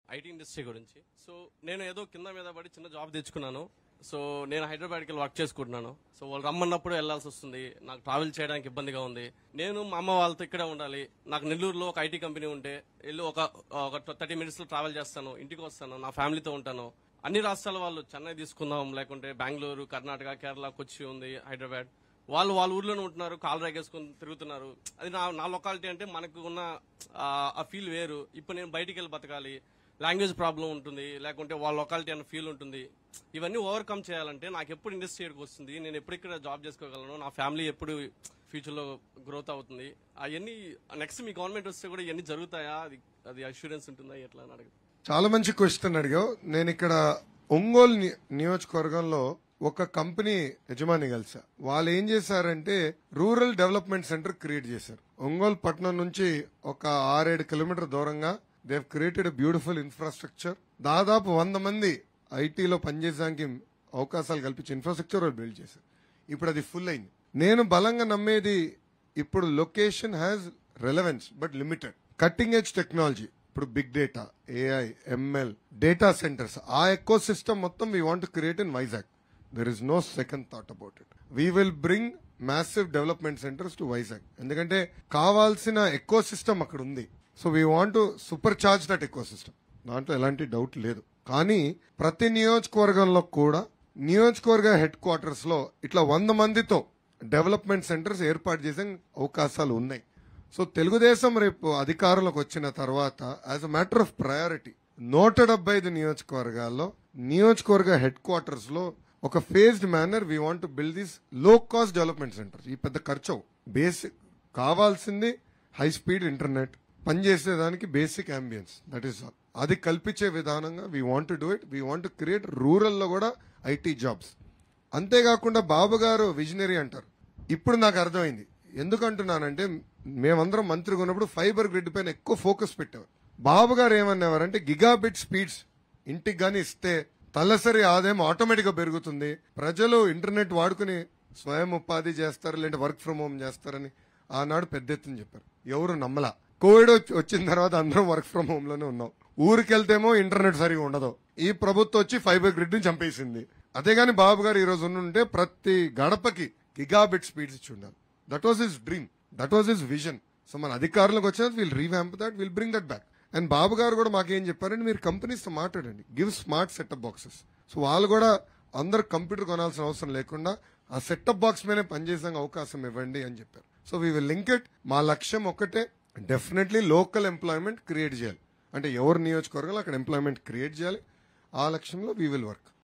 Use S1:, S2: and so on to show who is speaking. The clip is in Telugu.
S1: ఐటీ ఇండస్ట్రీ గురించి సో నేను ఏదో కింద మీద పడి చిన్న జాబ్ తెచ్చుకున్నాను సో నేను హైదరాబాద్కి వెళ్ళి వర్క్ చేసుకుంటున్నాను సో వాళ్ళు రమ్మన్నప్పుడు వెళ్ళాల్సి వస్తుంది నాకు ట్రావెల్ చేయడానికి ఇబ్బందిగా ఉంది నేను మా అమ్మ వాళ్ళతో ఇక్కడే ఉండాలి నాకు నెల్లూరులో ఒక ఐటీ కంపెనీ ఉంటే వెళ్ళి ఒక ఒక థర్టీ మినిట్స్లో ట్రావెల్ చేస్తాను ఇంటికి వస్తాను నా ఫ్యామిలీతో ఉంటాను అన్ని రాష్ట్రాల వాళ్ళు చెన్నై తీసుకుందాం లేకుంటే బెంగళూరు కర్ణాటక కేరళ కొచ్చి ఉంది హైదరాబాద్ వాళ్ళు వాళ్ళ ఊర్లోనే ఉంటున్నారు కాలు రేగేసుకొని తిరుగుతున్నారు అది నా నా లొకాలిటీ అంటే మనకు ఉన్న ఆ, ఆ ఫీల్ వేరు ఇప్పుడు నేను బయటికి వెళ్ళి బతకాలి లాంగ్వేజ్ ప్రాబ్లం ఉంటుంది లేకుంటే వాళ్ళ లొకాలిటీ అన్న ఫీల్ ఉంటుంది ఇవన్నీ ఓవర్కమ్ చేయాలంటే నాకు ఎప్పుడు ఇండస్ట్రీ ఇక్కడికి వస్తుంది నేను ఎప్పుడు ఇక్కడ జాబ్ చేసుకోగలను నా ఫ్యామిలీ ఎప్పుడు ఫ్యూచర్ లో గ్రోత్ అవుతుంది అవన్నీ నెక్స్ట్ మీ గవర్నమెంట్ వస్తే కూడా ఇవన్నీ జరుగుతాయా అది అది అష్యూరెన్స్ ఉంటుందా ఎట్లా అని అడగదు
S2: చాలా మంచి క్వశ్చన్ అడిగావు నేను ఇక్కడ ఒంగోలు ని- నియోజకవర్గంలో ఒక కంపెనీ యజమాని కలిసా వాళ్ళు ఏం చేశారంటే రూరల్ డెవలప్మెంట్ సెంటర్ క్రియేట్ చేశారు ఒంగోలు పట్టణం నుంచి ఒక ఆరేడు కిలోమీటర్ దూరంగా దే క్రియేటెడ్ బ్యూటిఫుల్ ఇన్ఫ్రాస్ట్రక్చర్ దాదాపు వంద మంది ఐటీలో పనిచేయడానికి అవకాశాలు కల్పించి ఇన్ఫ్రాస్ట్రక్చర్ వాళ్ళు బిల్డ్ చేశారు ఇప్పుడు అది ఫుల్ అయింది నేను బలంగా నమ్మేది ఇప్పుడు location has relevance but limited cutting edge technology ఇప్పుడు big data AI ML data centres ఆ ఎకో సిస్టమ్ మొత్తం we want create in Vizag there is no second thought about it we will bring massive development centres to Vizag ఎందుకంటే కావాల్సిన ఎకో సిస్టమ్ అక్కడ ఉంది so we want to super charge that ecosystem దాంట్లో ఎలాంటి డౌట్ లేదు కానీ ప్రతి నియోజకవర్గంలో కూడా నియోజకవర్గ హెడ్ క్వార్టర్స్ లో ఇట్లా వంద మందితో డెవలప్మెంట్ సెంటర్స్ ఏర్పాటు చేసే అవకాశాలు ఉన్నాయి సో తెలుగుదేశం రేపు అధికారంలోకి వచ్చిన తర్వాత as a matter of priority నూట డెబ్బై ఐదు నియోజకవర్గాల్లో నియోజకవర్గ హెడ్ క్వార్టర్స్ లో ఒక phased manner we want build these low cost development centres ఈ పెద్ద ఖర్చు బేసిక్ కావాల్సింది హై స్పీడ్ ఇంటర్నెట్ పనిచేసేదానికి basic ambience that is all అది కల్పించే విధానంగా we want do it we want create rural లో కూడా ఐటీ జాబ్స్ అంతేకాకుండా బాబు గారు విజనరీ అంటారు ఇప్పుడు నాకు అర్థమైంది ఎందుకంటున్నానంటే మేమందరం మంత్రిగా ఉన్నప్పుడు ఫైబర్ గ్రిడ్ పైన ఎక్కువ ఫోకస్ పెట్టేవారు బాబు గారు ఏమనేవారంటే గిగాబిట్ స్పీడ్స్ ఇంటికి గాని ఇస్తే తలసరి ఆదాయం ఆటోమేటిక్ గా పెరుగుతుంది ప్రజలు ఇంటర్నెట్ వాడుకుని స్వయం ఉపాధి చేస్తారు లేదంటే వర్క్ ఫ్రం హోమ్ చేస్తారని ఆనాడు పెద్ద ఎత్తున చెప్పారు ఎవరు నమ్మలా కోవిడ్ వచ్చి- వచ్చిన తర్వాత అందరం వర్క్ ఫ్రం హోమ్ లోనే ఉన్నాం ఊరికెళ్తేమో ఇంటర్నెట్ సరిగా ఉండదు ఈ ప్రభుత్వం వచ్చి ఫైబర్ గ్రిడ్ ని చంపేసింది అదే గాని బాబు గారు ఈ రోజు ఉంటే ప్రతి గడపకి గిగాబిట్ స్పీడ్స్ ఇచ్చి ఉండాలి that was his dream that was his vision so మన అధికారులకు వచ్చిన will revamp that will bring that back and Babu garu కూడా మాకేం చెప్పారంటే మీరు కంపెనీస్ తో మాట్లాడండి give smart setup boxes so వాళ్ళు కూడా అందరు కంప్యూటర్ కొనాల్సిన అవసరం లేకుండా ఆ సెటప్ బాక్స్ మీదే పనిచేసే అవకాశం ఇవ్వండి అని చెప్పారు so we will link it మా లక్ష్యం ఒక్కటే డెఫినెట్లీ లోకల్ ఎంప్లాయ్మెంట్ క్రియేట్ చేయాలి అంటే ఎవరు నియోజకవర్గాలు అక్కడ ఎంప్లాయ్మెంట్ క్రియేట్ చేయాలి ఆ లక్ష్యంలో వీ విల్ వర్క్